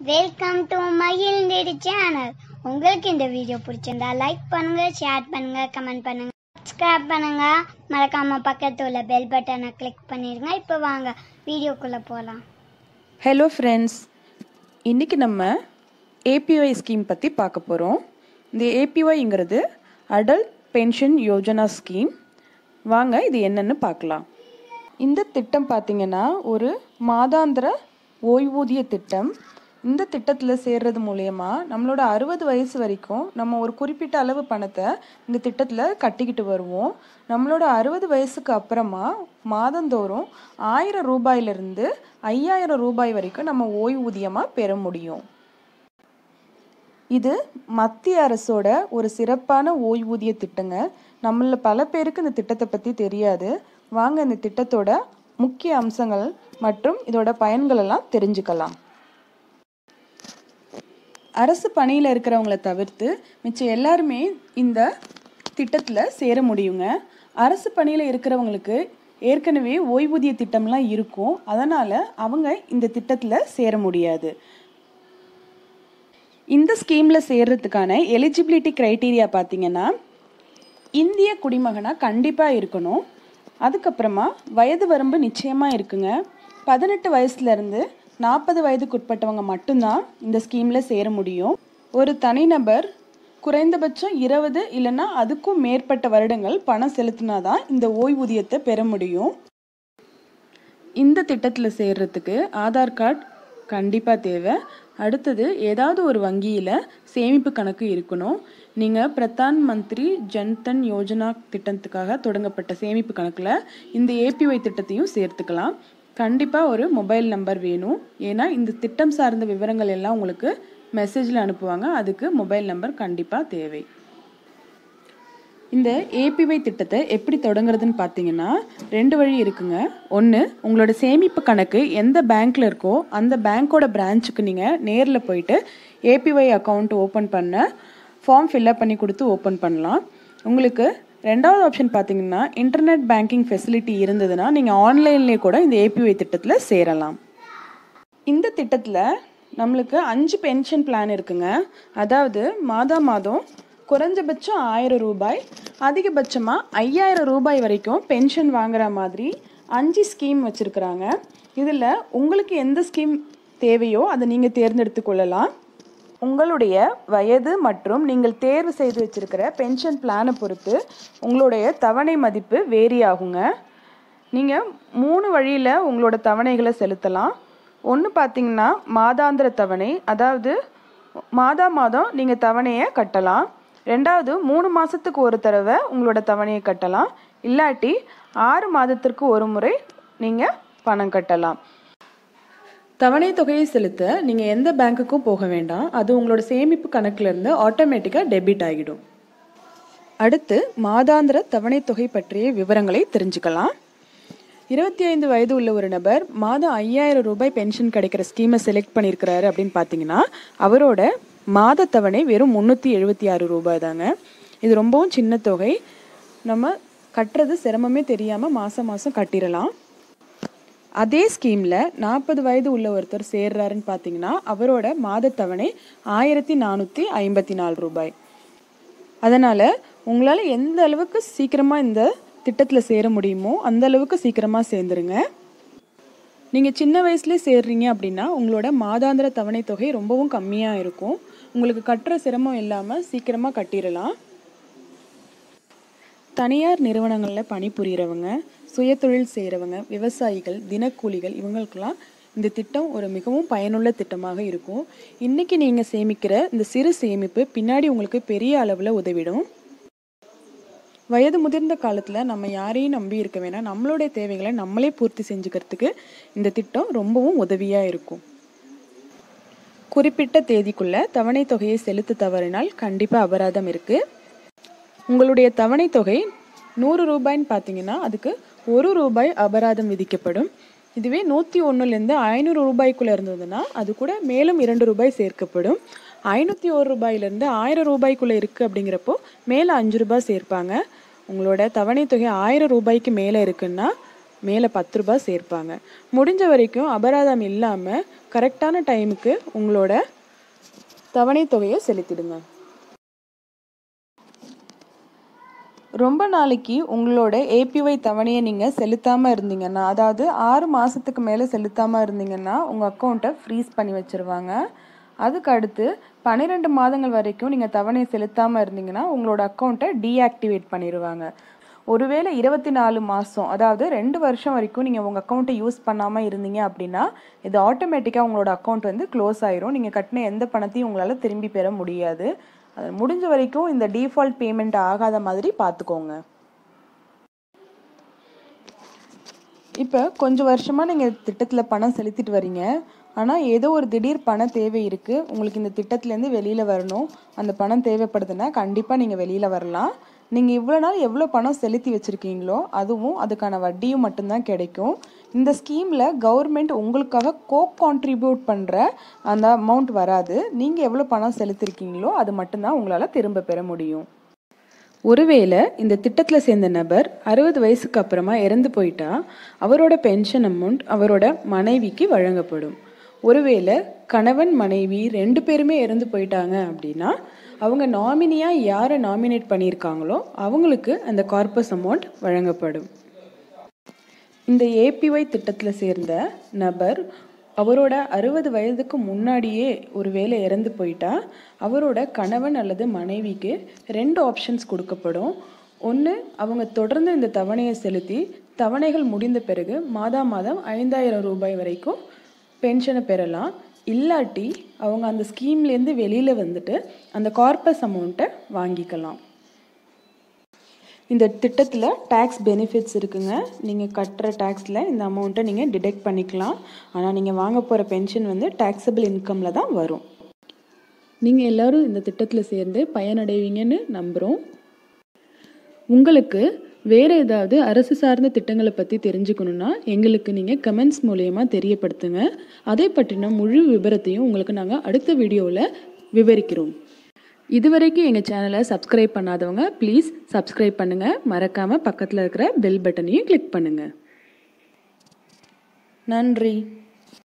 welcome to மகிழ்ந்தேடி channel உங்களுக்கு இந்த video பிடிச்சிருந்தா லைக் பண்ணுங்க ஷேர் பண்ணுங்க கமெண்ட் பண்ணுங்க சப்ஸ்கிரைப் பண்ணுங்க மறக்காம பக்கத்துல உள்ள பெல் பட்டனை கிளிக் பண்ணிருங்க இப்போ வாங்க வீடியோக்குள்ள போகலாம் ஹலோ ஃப்ரெண்ட்ஸ் இன்றைக்கி நம்ம ஏபிஒய் ஸ்கீம் பற்றி பார்க்க போகிறோம் இந்த ஏபிஒய்ங்கிறது அடல்ட் பென்ஷன் யோஜனா ஸ்கீம் வாங்க இது என்னன்னு பார்க்கலாம் இந்த திட்டம் பார்த்திங்கன்னா ஒரு மாதாந்திர ஓய்வூதிய திட்டம் இந்த திட்டத்தில் சேர்றது மூலயமா நம்மளோட அறுபது வயசு வரைக்கும் நம்ம ஒரு குறிப்பிட்ட அளவு பணத்தை இந்த திட்டத்தில் கட்டிக்கிட்டு வருவோம் நம்மளோட அறுபது வயசுக்கு அப்புறமா மாதந்தோறும் ஆயிரம் ரூபாயிலிருந்து ஐயாயிரம் ரூபாய் வரைக்கும் நம்ம ஓய்வூதியமாக பெற முடியும் இது மத்திய அரசோட ஒரு சிறப்பான ஓய்வூதிய திட்டங்க நம்மள பல பேருக்கு இந்த திட்டத்தை பற்றி தெரியாது வாங்க இந்த திட்டத்தோட முக்கிய அம்சங்கள் மற்றும் இதோட பயன்கள் எல்லாம் தெரிஞ்சுக்கலாம் அரசு பணியில் இருக்கிறவங்கள தவிர்த்து மிச்சம் எல்லாருமே இந்த திட்டத்தில் சேர முடியுங்க அரசு பணியில் இருக்கிறவங்களுக்கு ஏற்கனவே ஓய்வூதிய திட்டம்லாம் இருக்கும் அதனால் அவங்க இந்த திட்டத்தில் சேர முடியாது இந்த ஸ்கீமில் சேர்றதுக்கான எலிஜிபிலிட்டி க்ரைட்டீரியா பார்த்தீங்கன்னா இந்திய குடிமகனாக கண்டிப்பாக இருக்கணும் அதுக்கப்புறமா வயது வரம்பு நிச்சயமாக இருக்குங்க பதினெட்டு வயசுலேருந்து நாற்பது வயதுக்குட்பட்டவங்க மட்டும்தான் இந்த ஸ்கீமில் சேர முடியும் ஒரு தனிநபர் குறைந்தபட்சம் இருபது இல்லைன்னா அதுக்கும் மேற்பட்ட வருடங்கள் பணம் செலுத்தினா தான் இந்த ஓய்வூதியத்தை பெற முடியும் இந்த திட்டத்தில் சேர்றதுக்கு ஆதார் கார்டு கண்டிப்பாக தேவை அடுத்தது ஏதாவது ஒரு வங்கியில் சேமிப்பு கணக்கு இருக்கணும் நீங்கள் பிரதான் மந்திரி ஜன்தன் யோஜனா திட்டத்துக்காக தொடங்கப்பட்ட சேமிப்பு கணக்கில் இந்த ஏபிஒய் திட்டத்தையும் சேர்த்துக்கலாம் கண்டிப்பாக ஒரு மொபைல் நம்பர் வேணும் ஏன்னா இந்த திட்டம் சார்ந்த விவரங்கள் எல்லாம் உங்களுக்கு மெசேஜில் அனுப்புவாங்க அதுக்கு மொபைல் நம்பர் கண்டிப்பாக தேவை இந்த ஏபிஒய் திட்டத்தை எப்படி தொடங்குறதுன்னு பார்த்தீங்கன்னா ரெண்டு வழி இருக்குங்க ஒன்று உங்களோட சேமிப்பு கணக்கு எந்த பேங்க்கில் இருக்கோ அந்த பேங்க்கோட பிரான்ச்சுக்கு நீங்கள் நேரில் போயிட்டு ஏபிஒய் அக்கௌண்ட் ஓப்பன் பண்ண ஃபார்ம் ஃபில்அப் பண்ணி கொடுத்து ஓப்பன் பண்ணலாம் உங்களுக்கு ரெண்டாவது ஆப்ஷன் பார்த்தீங்கன்னா இன்டர்நெட் பேங்கிங் ஃபெசிலிட்டி இருந்ததுன்னா நீங்கள் ஆன்லைன்லேயே கூட இந்த ஏபிஒய் திட்டத்தில் சேரலாம் இந்த திட்டத்தில் நம்மளுக்கு அஞ்சு பென்ஷன் பிளான் இருக்குங்க அதாவது மாதா மாதம் குறைஞ்சபட்சம் ஆயிரம் ரூபாய் அதிகபட்சமாக ஐயாயிரம் ரூபாய் வரைக்கும் பென்ஷன் வாங்குற மாதிரி அஞ்சு ஸ்கீம் வச்சுருக்குறாங்க இதில் உங்களுக்கு எந்த ஸ்கீம் தேவையோ அதை நீங்கள் தேர்ந்தெடுத்து கொள்ளலாம் உங்களுடைய வயது மற்றும் நீங்கள் தேர்வு செய்து வச்சிருக்கிற பென்ஷன் பிளானை பொறுத்து உங்களுடைய தவணை மதிப்பு வேரி ஆகுங்க நீங்கள் மூணு வழியில் உங்களோட தவணைகளை செலுத்தலாம் ஒன்று பார்த்தீங்கன்னா மாதாந்திர தவணை அதாவது மாதா மாதம் நீங்கள் தவணையை கட்டலாம் ரெண்டாவது மூணு மாதத்துக்கு ஒரு தடவை உங்களோட தவணையை கட்டலாம் இல்லாட்டி ஆறு மாதத்திற்கு ஒரு முறை நீங்கள் பணம் கட்டலாம் தவணை தொகையை செலுத்த நீங்கள் எந்த பேங்க்குக்கும் போக வேண்டாம் அது உங்களோட சேமிப்பு கணக்கிலிருந்து ஆட்டோமேட்டிக்காக டெபிட் ஆகிடும் அடுத்து மாதாந்திர தவணை தொகை பற்றிய விவரங்களை தெரிஞ்சுக்கலாம் இருபத்தி ஐந்து வயது உள்ள ஒரு நபர் மாதம் ஐயாயிரம் ரூபாய் பென்ஷன் கிடைக்கிற ஸ்கீமை செலக்ட் பண்ணியிருக்கிறாரு அப்படின்னு பார்த்தீங்கன்னா அவரோட மாத தவணை வெறும் முந்நூற்றி எழுபத்தி ஆறு ரூபாய் தாங்க இது ரொம்பவும் சின்ன தொகை நம்ம கட்டுறது சிரமமே தெரியாமல் மாதம் மாதம் கட்டிடலாம் அதே ஸ்கீமில் நாற்பது வயது உள்ள ஒருத்தர் சேர்றாருன்னு பார்த்தீங்கன்னா அவரோட மாத தவணை ஆயிரத்தி நானூற்றி ஐம்பத்தி நாலு ரூபாய் அதனால் உங்களால் எந்த அளவுக்கு சீக்கிரமாக இந்த திட்டத்தில் சேர முடியுமோ அந்த அளவுக்கு சீக்கிரமாக சேர்ந்துருங்க நீங்கள் சின்ன வயசுலேயே சேர்றீங்க அப்படின்னா உங்களோட மாதாந்திர தவணை தொகை ரொம்பவும் கம்மியாக இருக்கும் உங்களுக்கு கட்டுற சிரமம் இல்லாமல் சீக்கிரமாக கட்டிடலாம் தனியார் நிறுவனங்களில் பணிபுரியறவங்க சுயதொழில் செய்கிறவங்க விவசாயிகள் தினக்கூலிகள் இவங்களுக்கெல்லாம் இந்த திட்டம் ஒரு மிகவும் பயனுள்ள திட்டமாக இருக்கும் இன்றைக்கி நீங்கள் சேமிக்கிற இந்த சிறு சேமிப்பு பின்னாடி உங்களுக்கு பெரிய அளவில் உதவிடும் வயது முதிர்ந்த காலத்தில் நம்ம யாரையும் நம்பி இருக்க வேணாம் நம்மளுடைய தேவைகளை நம்மளே பூர்த்தி செஞ்சுக்கிறதுக்கு இந்த திட்டம் ரொம்பவும் உதவியாக இருக்கும் குறிப்பிட்ட தேதிக்குள்ள தவணை தொகையை செலுத்த தவறினால் கண்டிப்பாக அபராதம் இருக்குது உங்களுடைய தவணை தொகை நூறு ரூபாய்ன்னு பார்த்தீங்கன்னா அதுக்கு ஒரு ரூபாய் அபராதம் விதிக்கப்படும் இதுவே நூற்றி ஒன்றுலேருந்து ஐநூறு ரூபாய்க்குள்ளே இருந்ததுன்னா அது கூட மேலும் இரண்டு ரூபாய் சேர்க்கப்படும் ஐநூற்றி ஒரு ரூபாயிலேருந்து ஆயிரம் ரூபாய்க்குள்ளே இருக்குது அப்படிங்கிறப்போ மேலே அஞ்சு ரூபாய் சேர்ப்பாங்க உங்களோட தவணை தொகை ஆயிரம் ரூபாய்க்கு மேலே இருக்குன்னா மேலே பத்து ரூபாய் சேர்ப்பாங்க முடிஞ்ச வரைக்கும் அபராதம் இல்லாமல் கரெக்டான டைமுக்கு உங்களோட தவணை தொகையை செலுத்திடுங்க ரொம்ப நாளைக்கு உங்களோட ஏபிஒய் தவணையை நீங்கள் செலுத்தாமல் இருந்தீங்கன்னா அதாவது ஆறு மாதத்துக்கு மேலே செலுத்தாமல் இருந்தீங்கன்னா உங்கள் அக்கௌண்ட்டை ஃப்ரீஸ் பண்ணி வச்சுருவாங்க அதுக்கு அடுத்து பன்னிரெண்டு மாதங்கள் வரைக்கும் நீங்கள் தவணை செலுத்தாமல் இருந்தீங்கன்னா உங்களோட அக்கௌண்ட்டை டீஆக்டிவேட் பண்ணிடுவாங்க ஒருவேளை இருபத்தி நாலு மாதம் அதாவது ரெண்டு வருஷம் வரைக்கும் நீங்கள் உங்கள் அக்கௌண்ட்டை யூஸ் பண்ணாமல் இருந்தீங்க அப்படின்னா இது ஆட்டோமேட்டிக்காக உங்களோட அக்கௌண்ட் வந்து க்ளோஸ் ஆயிரும் நீங்கள் கட்டின எந்த பணத்தையும் உங்களால் திரும்பி பெற முடியாது அது முடிஞ்ச வரைக்கும் இந்த டிஃபால்ட் பேமெண்ட் ஆகாத மாதிரி பார்த்துக்கோங்க இப்போ கொஞ்சம் வருஷமாக நீங்கள் திட்டத்தில் பணம் செலுத்திட்டு வரீங்க ஆனால் ஏதோ ஒரு திடீர் பண தேவை இருக்குது உங்களுக்கு இந்த திட்டத்துலேருந்து வெளியில் வரணும் அந்த பணம் தேவைப்படுதுன்னா கண்டிப்பாக நீங்கள் வெளியில் வரலாம் நீங்கள் இவ்வளோ நாள் எவ்வளோ பணம் செலுத்தி வச்சுருக்கீங்களோ அதுவும் அதுக்கான வட்டியும் மட்டும்தான் கிடைக்கும் இந்த ஸ்கீமில் கவர்மெண்ட் உங்களுக்காக கோ கான்ட்ரிபியூட் பண்ணுற அந்த அமௌண்ட் வராது நீங்கள் எவ்வளோ பணம் செலுத்திருக்கீங்களோ அது மட்டும்தான் உங்களால் திரும்ப பெற முடியும் ஒருவேளை இந்த திட்டத்தில் சேர்ந்த நபர் அறுபது வயசுக்கு அப்புறமா இறந்து போயிட்டா அவரோட பென்ஷன் அமௌண்ட் அவரோட மனைவிக்கு வழங்கப்படும் ஒருவேளை கணவன் மனைவி ரெண்டு பேருமே இறந்து போயிட்டாங்க அப்படின்னா அவங்க நாமினியாக யாரை நாமினேட் பண்ணியிருக்காங்களோ அவங்களுக்கு அந்த கார்பஸ் அமௌண்ட் வழங்கப்படும் இந்த ஏபிஒய் திட்டத்தில் சேர்ந்த நபர் அவரோட அறுபது வயதுக்கு முன்னாடியே ஒரு வேளை இறந்து போயிட்டா அவரோட கணவன் அல்லது மனைவிக்கு ரெண்டு ஆப்ஷன்ஸ் கொடுக்கப்படும் ஒன்று அவங்க தொடர்ந்து இந்த தவணையை செலுத்தி தவணைகள் முடிந்த பிறகு மாதா மாதம் ஐந்தாயிரம் ரூபாய் வரைக்கும் பென்ஷனை பெறலாம் இல்லாட்டி அவங்க அந்த ஸ்கீம்லேருந்து வெளியில் வந்துட்டு அந்த கார்பஸ் அமௌண்ட்டை வாங்கிக்கலாம் இந்த திட்டத்தில் டேக்ஸ் பெனிஃபிட்ஸ் இருக்குங்க நீங்கள் கட்டுற டேக்ஸில் இந்த அமௌண்ட்டை நீங்கள் டிடெக்ட் பண்ணிக்கலாம் ஆனால் நீங்கள் வாங்க போகிற பென்ஷன் வந்து டேக்ஸபிள் இன்கமில் தான் வரும் நீங்கள் எல்லோரும் இந்த திட்டத்தில் சேர்ந்து பயனடைவீங்கன்னு நம்புகிறோம் உங்களுக்கு வேறு ஏதாவது அரசு சார்ந்த திட்டங்களை பற்றி தெரிஞ்சுக்கணுன்னா எங்களுக்கு நீங்கள் கமெண்ட்ஸ் மூலயமா தெரியப்படுத்துங்க அதை பற்றின முழு விவரத்தையும் உங்களுக்கு நாங்கள் அடுத்த வீடியோவில் விவரிக்கிறோம் இதுவரைக்கும் எங்கள் சேனலை சப்ஸ்கிரைப் பண்ணாதவங்க ப்ளீஸ் சப்ஸ்கிரைப் பண்ணுங்கள் மறக்காமல் பக்கத்தில் இருக்கிற பெல் பட்டனையும் கிளிக் பண்ணுங்கள் நன்றி